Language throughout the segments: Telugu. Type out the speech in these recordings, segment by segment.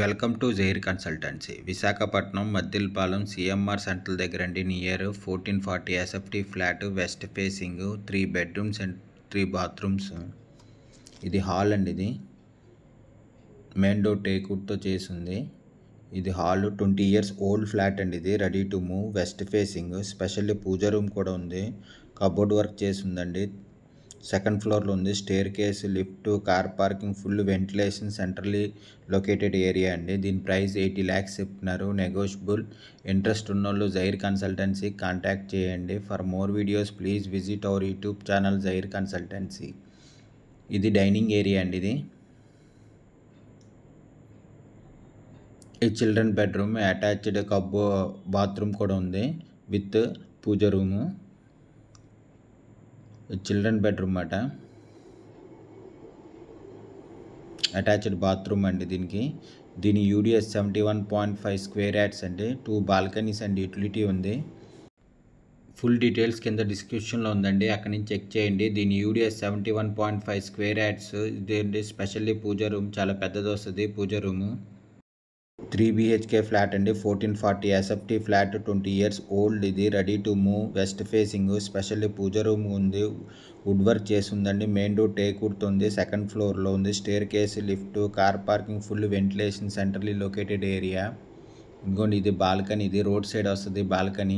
welcome to Jair consultancy Visakhapatnam Maddilapalem CMR central దగ్గర అండి near fourteen forty SFT flat west facing three bedrooms and three bathrooms ఇది హాల్ అండి ఇది మెయిన్ డోర్ టేక్వుడ్తో చేసింది ఇది hall twenty years old flat అండి ఇది ready to move west facing specially pooja room కూడా ఉంది కబోర్డ్ వర్క్ చేసి ఉందండి సెకండ్ ఫ్లోర్లో ఉంది staircase lift car parking full ventilation centrally located area అండి దీని ప్రైస్ ఎయిటీ ల్యాక్స్ చెప్తున్నారు నెగోషియబుల్ ఇంట్రెస్ట్ ఉన్నోళ్ళు జైర్ కన్సల్టెన్సీ కాంటాక్ట్ చేయండి for more videos please visit our YouTube channel Jair consultancy ఇది డైనింగ్ ఏరియా అండి ఇది ఈ చిల్డ్రన్ బెడ్రూమ్ అటాచ్డ్ కబ్బో బాత్రూమ్ కూడా ఉంది with pooja room children bedroom అట అటాచ్డ్ బాత్రూమ్ అండి దీనికి దీని UDS seventy one point five square yards అండి టూ బాల్కనీస్ అండ్ యూటిలిటీ ఉంది ఫుల్ డీటెయిల్స్ కింద డిస్క్రిప్షన్లో ఉందండి అక్కడి నుంచి చెక్ చేయండి దీని UDS seventy one point five square yards ఇదేంటి స్పెషల్లీ పూజ రూమ్ చాలా పెద్దది వస్తుంది pooja room three BHK flat అండి fourteen forty SFT flat twenty years old ఇది ready to move west facing specially pooja room ఉంది వుడ్ వర్క్ చేసి ఉందండి మెయిన్ డోర్ టేక్వుడ్తో ఉంది సెకండ్ ఫ్లోర్లో ఉంది staircase lift car parking full ventilation centrally located area ఇంకోండి ఇది బాల్కనీ ఇది రోడ్ సైడ్ వస్తుంది balcony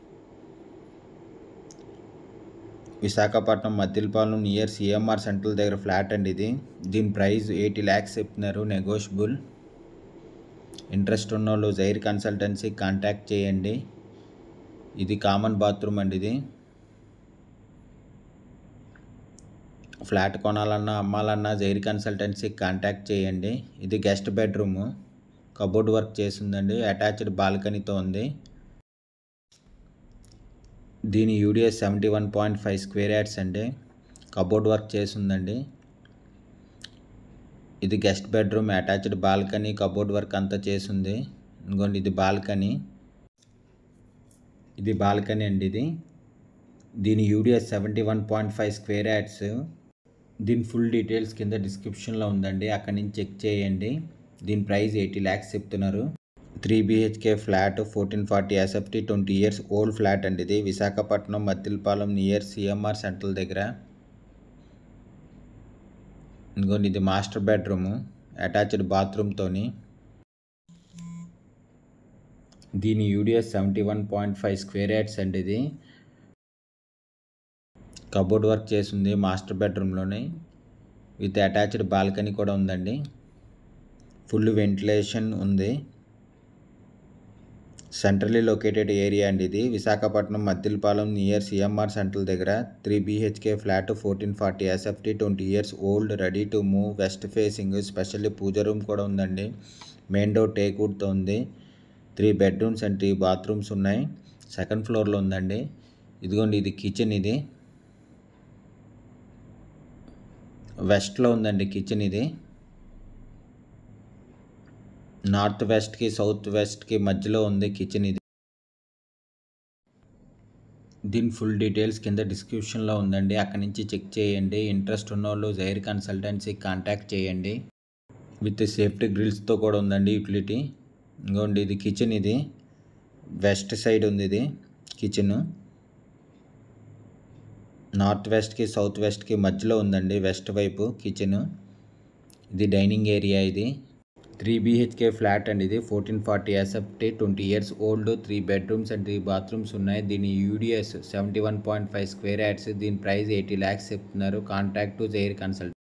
Visakhapatnam Maddilapalem near CMR central దగ్గర ఫ్లాట్ అండి ఇది దీని ప్రైస్ ఎయిటీ ల్యాక్స్ చెప్తున్నారు నెగోషియబుల్ ఇంట్రెస్ట్ ఉన్న వాళ్ళు జైర్ కన్సల్టెన్సీ కాంటాక్ట్ చేయండి ఇది కామన్ బాత్రూమ్ అండి ఇది ఫ్లాట్ కొనాలన్నా అమ్మాలన్నా జైర్ కన్సల్టెన్సీ కాంటాక్ట్ చేయండి ఇది గెస్ట్ బెడ్రూమ్ కబోర్డ్ వర్క్ చేసిందండి అటాచ్డ్ బాల్కనీతో ఉంది దీని UDS seventy one point five square yards అండి కబోర్డ్ వర్క్ చేసిందండి ఇది guest bedroom attached balcony cupboard work అంతా చేసింది ఇంకోండి ఇది బాల్కనీ ఇది బాల్కనీ అండి ఇది దీని UDS seventy one point five square yards దీని ఫుల్ డీటెయిల్స్ కింద డిస్క్రిప్షన్లో ఉందండి అక్కడి నుంచి చెక్ చేయండి దీని ప్రైస్ ఎయిటీ ల్యాక్స్ చెప్తున్నారు three BHK flat fourteen forty SFT twenty years old flat అండి ఇది Visakhapatnam Maddilapalem near CMR central దగ్గర ఇంకోండి ఇది మాస్టర్ బెడ్రూము అటాచ్డ్ బాత్రూమ్తోని దీని UDS seventy one point five square yards అండి ఇది కబోర్డ్ వర్క్ చేసింది మాస్టర్ బెడ్రూమ్లోని విత్ అటాచ్డ్ బాల్కనీ కూడా ఉందండి ఫుల్ వెంటిలేషన్ ఉంది సెంట్రల్లీ లొకేటెడ్ ఏరియా అండి ఇది Visakhapatnam Maddilapalem near CMR central దగ్గర three BHK flat fourteen forty SFT twenty years old ready to move west facing specially pooja room కూడా ఉందండి మెయిన్ డోర్ టేక్వుడ్తో ఉంది three bedrooms and three bathrooms ఉన్నాయి సెకండ్ ఫ్లోర్లో ఉందండి ఇదిగోండి ఇది కిచెన్ ఇది వెస్ట్లో ఉందండి కిచెన్ ఇది నార్త్ వెస్ట్కి సౌత్ వెస్ట్కి మధ్యలో ఉంది కిచెన్ ఇది దీని ఫుల్ డీటెయిల్స్ కింద డిస్క్రిప్షన్లో ఉందండి అక్కడి నుంచి చెక్ చేయండి ఇంట్రెస్ట్ ఉన్న వాళ్ళు జైర్ కన్సల్టెన్సీ కాంటాక్ట్ చేయండి విత్ సేఫ్టీ గ్రిల్స్తో కూడా ఉందండి యూటిలిటీ ఇంకోండి ఇది కిచెన్ ఇది వెస్ట్ సైడ్ ఉంది ఇది కిచెన్ నార్త్ వెస్ట్కి సౌత్ వెస్ట్కి మధ్యలో ఉందండి వెస్ట్ వైపు కిచెన్ ఇది డైనింగ్ ఏరియా ఇది త్రీ బీహెచ్కే ఫ్లాట్ అండి ఇది fourteen forty SFT twenty years old three bedrooms and three bathrooms ఉన్నాయి దీని UDS seventy one point five square yards దీని ప్రైస్ ఎయిటీ ల్యాక్స్ చెప్తున్నారు కాంటాక్ట్ టు జైర్ కన్సల్ట్